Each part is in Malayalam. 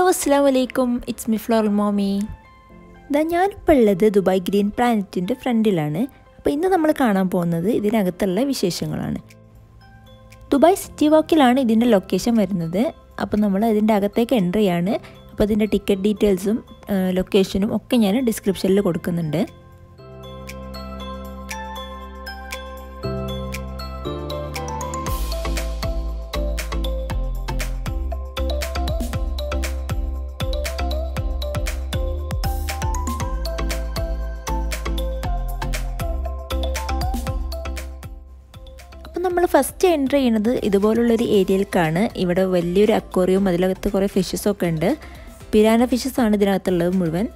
അസ്സാം വലൈക്കും ഇറ്റ്സ് മി ഫ്ലോറൽ മോമി ഇതാ ഞാനിപ്പോൾ ഉള്ളത് ദുബായ് ഗ്രീൻ പ്ലാനറ്റിൻ്റെ ഫ്രണ്ടിലാണ് അപ്പോൾ ഇന്ന് നമ്മൾ കാണാൻ പോകുന്നത് ഇതിനകത്തുള്ള വിശേഷങ്ങളാണ് ദുബായ് സിറ്റി വാക്കിലാണ് ഇതിൻ്റെ ലൊക്കേഷൻ വരുന്നത് അപ്പോൾ നമ്മൾ അതിൻ്റെ അകത്തേക്ക് എൻ്റർ ചെയ്യാണ് അപ്പോൾ അതിൻ്റെ ടിക്കറ്റ് ഡീറ്റെയിൽസും ലൊക്കേഷനും ഒക്കെ ഞാൻ ഡിസ്ക്രിപ്ഷനിൽ കൊടുക്കുന്നുണ്ട് അപ്പം നമ്മൾ ഫസ്റ്റ് എൻ്റർ ചെയ്യുന്നത് ഇതുപോലുള്ളൊരു ഏരിയയിലേക്കാണ് ഇവിടെ വലിയൊരു അക്വറിയും അതിലകത്ത് കുറേ ഫിഷസ് ഒക്കെ ഉണ്ട് പിരാന ഫിഷസ് ആണ് ഇതിനകത്തുള്ളത് മുഴുവൻ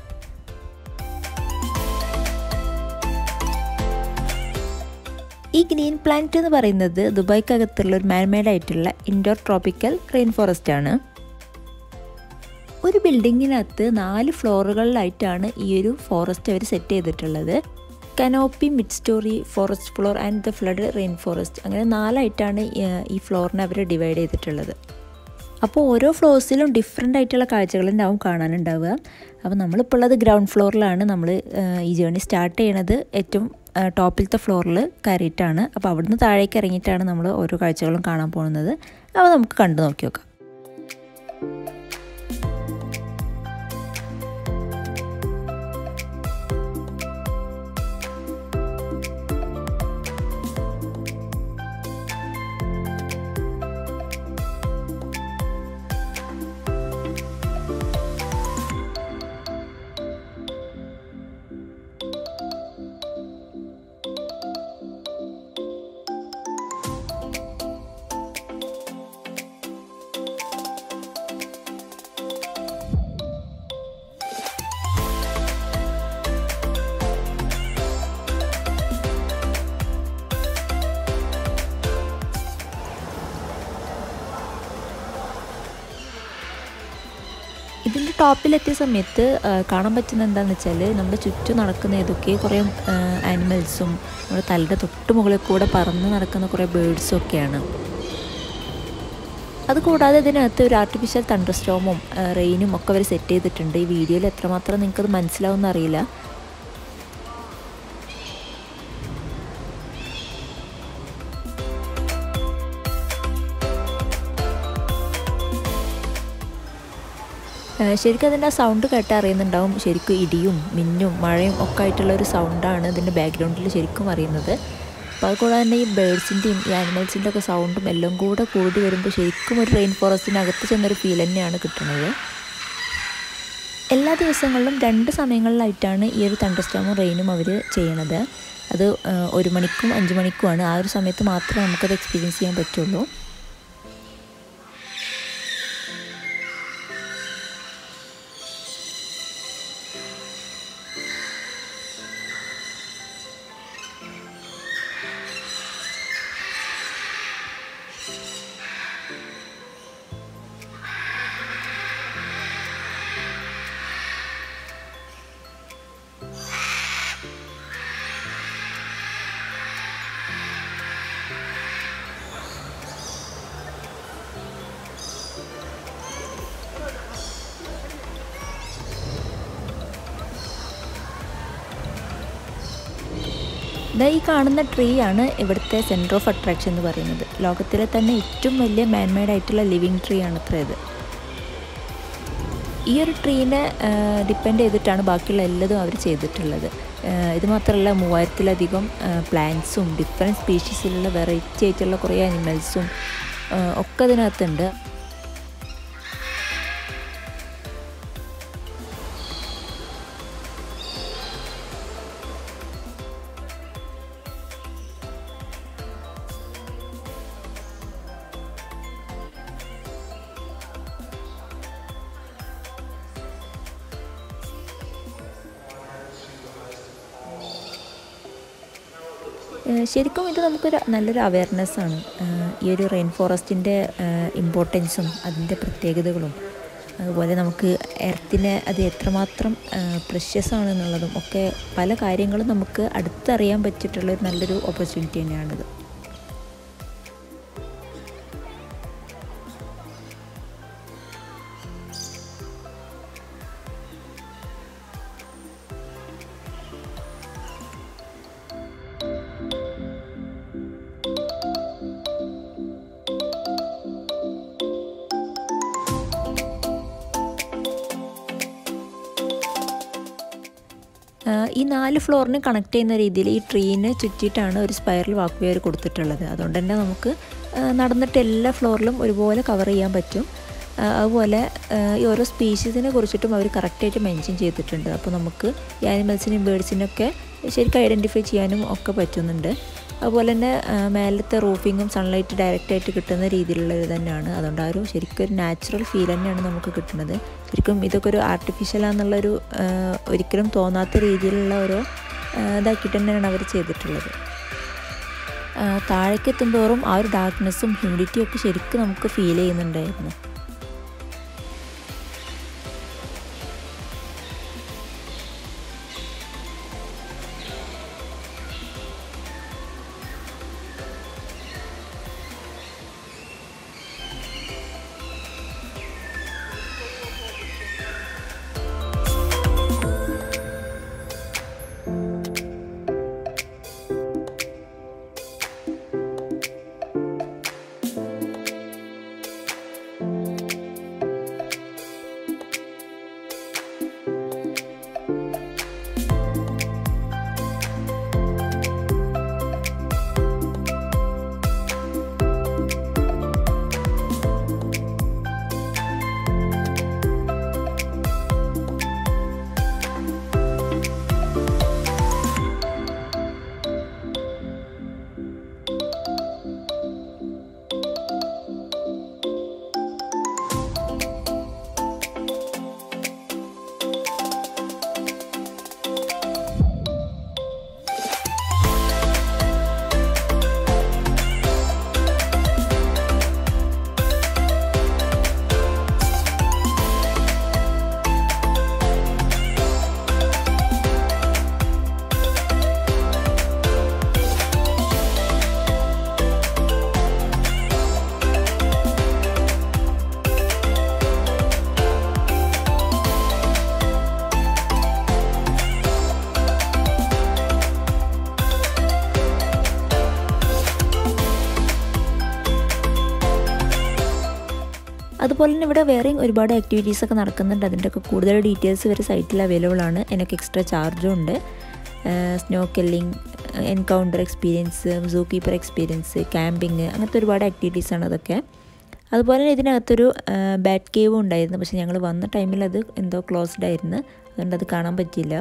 ഈ ഗ്രീൻ പ്ലാന്റ് എന്ന് പറയുന്നത് ദുബായ്ക്കകത്തുള്ള ഒരു മാൻമെയ്ഡ് ആയിട്ടുള്ള ഇൻഡോർ ട്രോപ്പിക്കൽ റെയിൻ ഫോറസ്റ്റ് ആണ് ഒരു ബിൽഡിങ്ങിനകത്ത് നാല് ഫ്ലോറുകളിലായിട്ടാണ് ഈ ഒരു ഫോറസ്റ്റ് അവർ സെറ്റ് ചെയ്തിട്ടുള്ളത് canopy mid story forest floor and the flood rain forest അങ്ങനെ നാലായിട്ടാണ് ഈ ഫ്ലോറിനെ അവർ ഡിവൈഡ് ചെയ്തിട്ടുള്ളത് അപ്പോൾ ഓരോ ഫ്ലോർസിലും ഡിഫറെൻ്റ് ആയിട്ടുള്ള കാഴ്ചകളുണ്ടാവും കാണാനുണ്ടാവുക അപ്പോൾ നമ്മളിപ്പോൾ ഉള്ളത് ഗ്രൗണ്ട് ഫ്ലോറിലാണ് നമ്മൾ ഈ ജേണി സ്റ്റാർട്ട് ചെയ്യണത് ഏറ്റവും ടോപ്പിലത്തെ ഫ്ലോറിൽ കയറിയിട്ടാണ് അപ്പോൾ അവിടുന്ന് താഴേക്ക് ഇറങ്ങിയിട്ടാണ് നമ്മൾ ഓരോ കാഴ്ചകളും കാണാൻ പോകുന്നത് അപ്പോൾ നമുക്ക് കണ്ടു നോക്കി നോക്കാം ഇതിൻ്റെ ടോപ്പിലെത്തിയ സമയത്ത് കാണാൻ പറ്റുന്ന എന്താണെന്ന് വെച്ചാൽ നമ്മുടെ ചുറ്റും നടക്കുന്ന ഏതൊക്കെ കുറേ ആനിമൽസും നമ്മുടെ തലയുടെ തൊട്ട് മുകളിൽ കൂടെ പറന്ന് നടക്കുന്ന കുറേ ബേഡ്സും ഒക്കെയാണ് അതുകൂടാതെ ഇതിനകത്ത് ഒരു ആർട്ടിഫിഷ്യൽ തണ്ടർ സ്റ്റോമും റെയിനും ഒക്കെ അവർ സെറ്റ് ചെയ്തിട്ടുണ്ട് ഈ വീഡിയോയിൽ എത്രമാത്രം നിങ്ങൾക്കത് മനസ്സിലാവുമെന്ന് അറിയില്ല ശരിക്കും അതിൻ്റെ ആ സൗണ്ട് കേട്ടാൽ അറിയുന്നുണ്ടാവും ശരിക്കും ഇടിയും മിന്നും മഴയും ഒക്കെ ആയിട്ടുള്ള ഒരു സൗണ്ടാണ് ഇതിൻ്റെ ബാക്ക്ഗ്രൗണ്ടിൽ ശരിക്കും അറിയുന്നത് അപ്പോൾ അതുകൂടാതെ തന്നെ ഈ ബേഡ്സിൻ്റെയും ഈ ആനിമൽസിൻ്റെ ഒക്കെ സൗണ്ടും എല്ലാം കൂടെ കൂടി വരുമ്പോൾ ശരിക്കും ഒരു റെയിൻ ഫോറസ്റ്റിനകത്ത് ചെന്നൊരു ഫീൽ തന്നെയാണ് കിട്ടുന്നത് എല്ലാ ദിവസങ്ങളിലും രണ്ട് സമയങ്ങളിലായിട്ടാണ് ഈ ഒരു തണ്ടർസ്റ്റോമും റെയിനും അവർ ചെയ്യണത് അത് ഒരു മണിക്കും അഞ്ച് മണിക്കുമാണ് ആ ഒരു സമയത്ത് മാത്രമേ നമുക്കത് എക്സ്പീരിയൻസ് ചെയ്യാൻ പറ്റുള്ളൂ ഇതാ ഈ കാണുന്ന ട്രീ ആണ് ഇവിടുത്തെ സെൻറ്റർ ഓഫ് അട്രാക്ഷൻ എന്ന് പറയുന്നത് ലോകത്തിലെ തന്നെ ഏറ്റവും വലിയ മാൻമെയ്ഡ് ആയിട്ടുള്ള ലിവിങ് ട്രീ ആണ് അത്ര ഇത് ഈ ഒരു ട്രീനെ ഡിപ്പെൻഡ് ചെയ്തിട്ടാണ് ബാക്കിയുള്ള എല്ലാതും അവർ ചെയ്തിട്ടുള്ളത് ഇത് മാത്രമല്ല മൂവായിരത്തിലധികം പ്ലാന്റ്സും ഡിഫറെൻറ്റ് സ്പീഷീസിലുള്ള വെറൈറ്റി ആയിട്ടുള്ള കുറേ അനിമൽസും ഒക്കെ ഇതിനകത്തുണ്ട് ശരിക്കും ഇത് നമുക്കൊരു നല്ലൊരു അവയർനെസ് ആണ് ഈ ഒരു റെയിൻ ഫോറസ്റ്റിൻ്റെ ഇമ്പോർട്ടൻസും അതിൻ്റെ പ്രത്യേകതകളും അതുപോലെ നമുക്ക് എർത്തിനെ അത് എത്രമാത്രം പ്രഷ്യസ് ആണെന്നുള്ളതും ഒക്കെ പല കാര്യങ്ങളും നമുക്ക് അടുത്തറിയാൻ പറ്റിയിട്ടുള്ള ഒരു നല്ലൊരു ഓപ്പർച്യൂണിറ്റി തന്നെയാണിത് ഈ നാല് ഫ്ലോറിന് കണക്ട് ചെയ്യുന്ന രീതിയിൽ ഈ ട്രീനെ ചുറ്റിയിട്ടാണ് ഒരു സ്പൈറൽ വാക്ക് വേ കൊടുത്തിട്ടുള്ളത് അതുകൊണ്ട് തന്നെ നമുക്ക് നടന്നിട്ട് എല്ലാ ഫ്ലോറിലും ഒരുപോലെ കവർ ചെയ്യാൻ പറ്റും അതുപോലെ ഈ ഓരോ സ്പീഷീസിനെ കുറിച്ചിട്ടും അവർ കറക്റ്റായിട്ട് മെൻഷൻ ചെയ്തിട്ടുണ്ട് അപ്പോൾ നമുക്ക് ഈ ആനിമൽസിനെയും ബേഡ്സിനൊക്കെ ശരിക്കും ഐഡൻറ്റിഫൈ ചെയ്യാനും ഒക്കെ പറ്റുന്നുണ്ട് അതുപോലെ തന്നെ മേലത്തെ റൂഫിങ്ങും സൺലൈറ്റ് ഡയറക്റ്റായിട്ട് കിട്ടുന്ന രീതിയിലുള്ള ഇത് തന്നെയാണ് അതുകൊണ്ട് ആ ഒരു ശരിക്കും ഒരു നാച്ചുറൽ ഫീൽ തന്നെയാണ് നമുക്ക് കിട്ടുന്നത് ശരിക്കും ഇതൊക്കെ ഒരു ആർട്ടിഫിഷ്യലാണെന്നുള്ളൊരു ഒരിക്കലും തോന്നാത്ത രീതിയിലുള്ള ഓരോ ഇതാക്കിയിട്ട് തന്നെയാണ് അവർ ചെയ്തിട്ടുള്ളത് താഴേക്ക് എത്തുന്തോറും ആ ഒരു ഡാർക്ക്നെസ്സും ഹ്യൂമിഡിറ്റിയും ഒക്കെ ശരിക്കും നമുക്ക് ഫീൽ ചെയ്യുന്നുണ്ടായിരുന്നു അതുപോലെ തന്നെ ഇവിടെ വേറെയും ഒരുപാട് ആക്ടിവിറ്റീസ് ഒക്കെ നടക്കുന്നുണ്ട് അതിൻ്റെയൊക്കെ കൂടുതൽ ഡീറ്റെയിൽസ് വരെ സൈറ്റിൽ അവൈലബിൾ ആണ് എനിക്ക് എക്സ്ട്രാ ചാർജും ഉണ്ട് snorkelling encounter experience zoo keeper experience camping അങ്ങനത്തെ ഒരുപാട് ആക്ടിവിറ്റീസാണ് അതൊക്കെ അതുപോലെ തന്നെ ഇതിനകത്തൊരു ബാറ്റ് കേവും ഉണ്ടായിരുന്നു പക്ഷേ ഞങ്ങൾ വന്ന ടൈമിൽ അത് എന്തോ ക്ലോസ്ഡ് ആയിരുന്നു അതുകൊണ്ട് അത് കാണാൻ പറ്റിയില്ല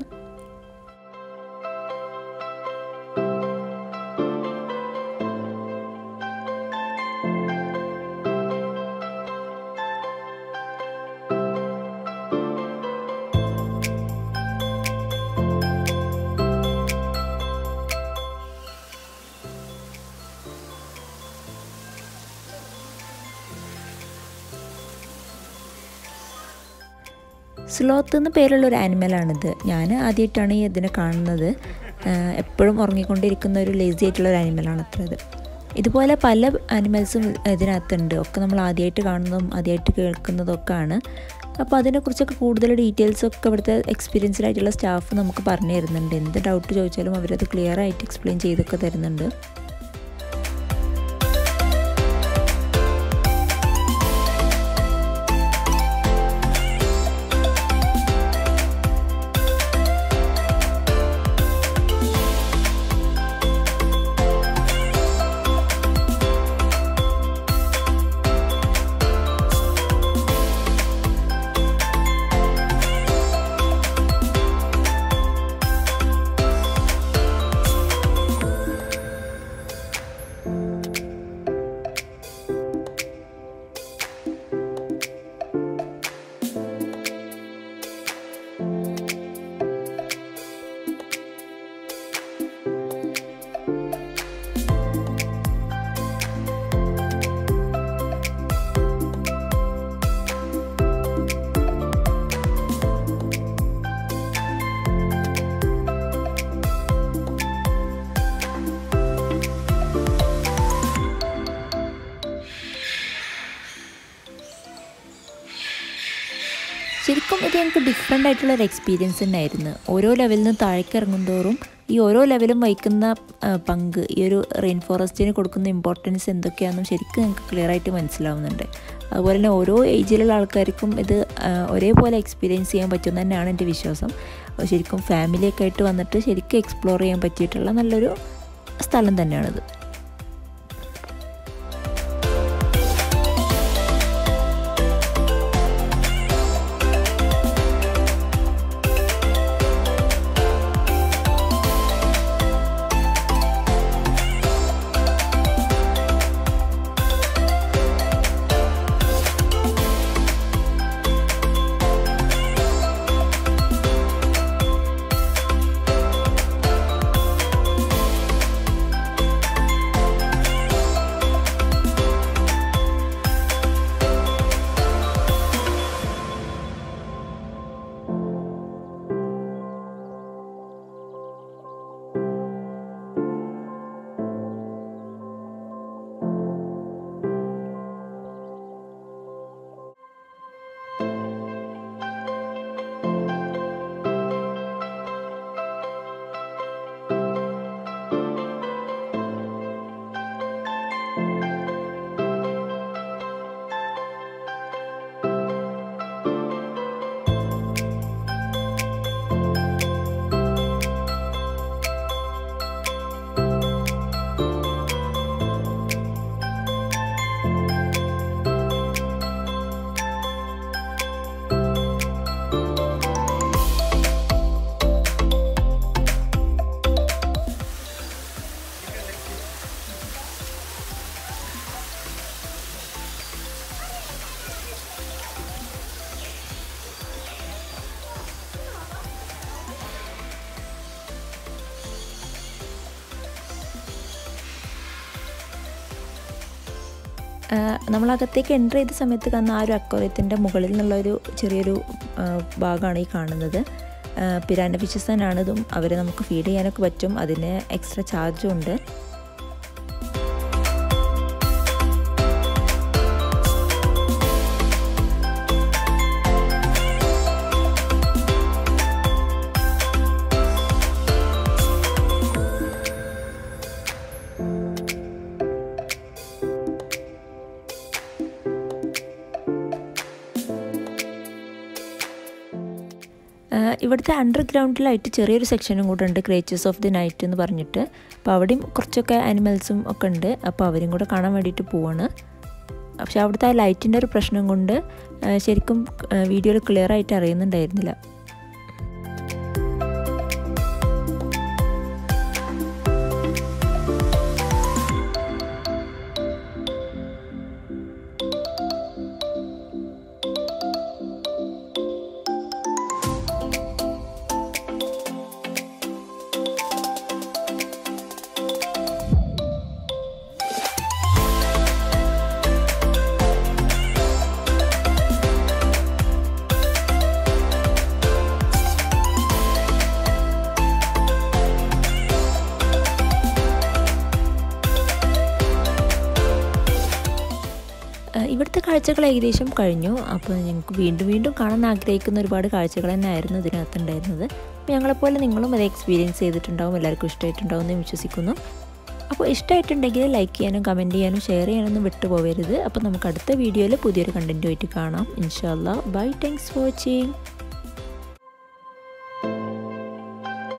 സ്ലോത്ത് എന്ന് പേരുള്ള ഒരു ആനിമലാണിത് ഞാൻ ആദ്യമായിട്ടാണ് ഈ ഇതിനെ കാണുന്നത് എപ്പോഴും ഉറങ്ങിക്കൊണ്ടിരിക്കുന്ന ഒരു ലേസി ആയിട്ടുള്ള ഒരു ആനിമലാണ് അത്ര ഇത് ഇതുപോലെ പല ആനിമൽസും ഇതിനകത്തുണ്ട് ഒക്കെ നമ്മൾ ആദ്യമായിട്ട് കാണുന്നതും ആദ്യമായിട്ട് കേൾക്കുന്നതും ഒക്കെ ആണ് അപ്പോൾ അതിനെക്കുറിച്ചൊക്കെ കൂടുതൽ ഡീറ്റെയിൽസ് ഒക്കെ ഇവിടുത്തെ എക്സ്പീരിയൻസ്ഡ് ആയിട്ടുള്ള സ്റ്റാഫ് നമുക്ക് പറഞ്ഞു തരുന്നുണ്ട് എന്ത് ഡൗട്ട് ചോദിച്ചാലും അവരത് ക്ലിയർ ആയിട്ട് എക്സ്പ്ലെയിൻ ചെയ്തൊക്കെ തരുന്നുണ്ട് ശരിക്കും ഇത് ഞങ്ങൾക്ക് ഡിഫറെൻ്റ് ആയിട്ടുള്ള ഒരു എക്സ്പീരിയൻസ് തന്നെയായിരുന്നു ഓരോ ലെവലിൽ നിന്ന് താഴേക്ക് ഇറങ്ങുന്തോറും ഈ ഓരോ ലെവലും വഹിക്കുന്ന ആ, പങ്ക് ഈ ഒരു റെയിൻ ഫോറസ്റ്റിന് കൊടുക്കുന്ന ഇമ്പോർട്ടൻസ് എന്തൊക്കെയാണെന്നും ശരിക്കും ഞങ്ങൾക്ക് ക്ലിയർ ആയിട്ട് മനസ്സിലാവുന്നുണ്ട് അതുപോലെ തന്നെ ഓരോ ഏജിലുള്ള ആൾക്കാർക്കും ഇത് ആ, ഒരേപോലെ എക്സ്പീരിയൻസ് ചെയ്യാൻ പറ്റുമെന്ന് തന്നെയാണ് എൻ്റെ വിശ്വാസം ശരിക്കും ഫാമിലിയൊക്കെ ആയിട്ട് വന്നിട്ട് ശരിക്കും എക്സ്പ്ലോർ ചെയ്യാൻ പറ്റിയിട്ടുള്ള നല്ലൊരു സ്ഥലം തന്നെയാണിത് നമ്മളകത്തേക്ക് എൻ്റർ ചെയ്ത സമയത്ത് കാണുന്ന ആ ഒരു അക്വറിയത്തിൻ്റെ മുകളിൽ നിന്നുള്ള ഒരു ചെറിയൊരു ഭാഗമാണ് ഈ കാണുന്നത് പിരാന ഫിഷസ് തന്നെയാണ് ഇതും അവരെ നമുക്ക് ഫീഡ് ചെയ്യാനൊക്കെ പറ്റും അതിന് എക്സ്ട്രാ ചാർജും ഉണ്ട് ഇവിടുത്തെ അണ്ടർഗ്രൗണ്ടിലായിട്ട് ചെറിയൊരു സെക്ഷനും കൂടെ ഉണ്ട് ക്രേച്ചേഴ്സ് ഓഫ് ദി നൈറ്റ് എന്ന് പറഞ്ഞിട്ട് അപ്പോൾ അവിടെയും കുറച്ചൊക്കെ ആനിമൽസും ഒക്കെ ഉണ്ട് അപ്പോൾ അവരും കൂടെ കാണാൻ വേണ്ടിയിട്ട് പോവാണ് പക്ഷെ അവിടുത്തെ ആ ലൈറ്റിൻ്റെ ഒരു പ്രശ്നം കൊണ്ട് ശരിക്കും വീഡിയോയിൽ ക്ലിയർ ആയിട്ട് അറിയുന്നുണ്ടായിരുന്നില്ല ഇവിടുത്തെ കാഴ്ചകൾ ഏകദേശം കഴിഞ്ഞു അപ്പോൾ ഞങ്ങൾക്ക് വീണ്ടും വീണ്ടും കാണാൻ ആഗ്രഹിക്കുന്ന ഒരുപാട് കാഴ്ചകൾ തന്നെയായിരുന്നു ഇതിനകത്തുണ്ടായിരുന്നത് അപ്പോൾ ഞങ്ങളെപ്പോലെ നിങ്ങളും അത് എക്സ്പീരിയൻസ് ചെയ്തിട്ടുണ്ടാവും എല്ലാവർക്കും ഇഷ്ടമായിട്ടുണ്ടാവും എന്ന് വിശ്വസിക്കുന്നു അപ്പോൾ ഇഷ്ടമായിട്ടുണ്ടെങ്കിൽ ലൈക്ക് ചെയ്യാനും കമൻറ്റ് ചെയ്യാനും ഷെയർ ചെയ്യാനൊന്നും വിട്ടുപോകരുത് അപ്പോൾ നമുക്ക് അടുത്ത വീഡിയോയിൽ പുതിയൊരു കണ്ടൻറ്റുമായിട്ട് കാണാം ഇൻഷാല്ല ബൈ താങ്ക്സ് ഫോർ വാച്ചിങ്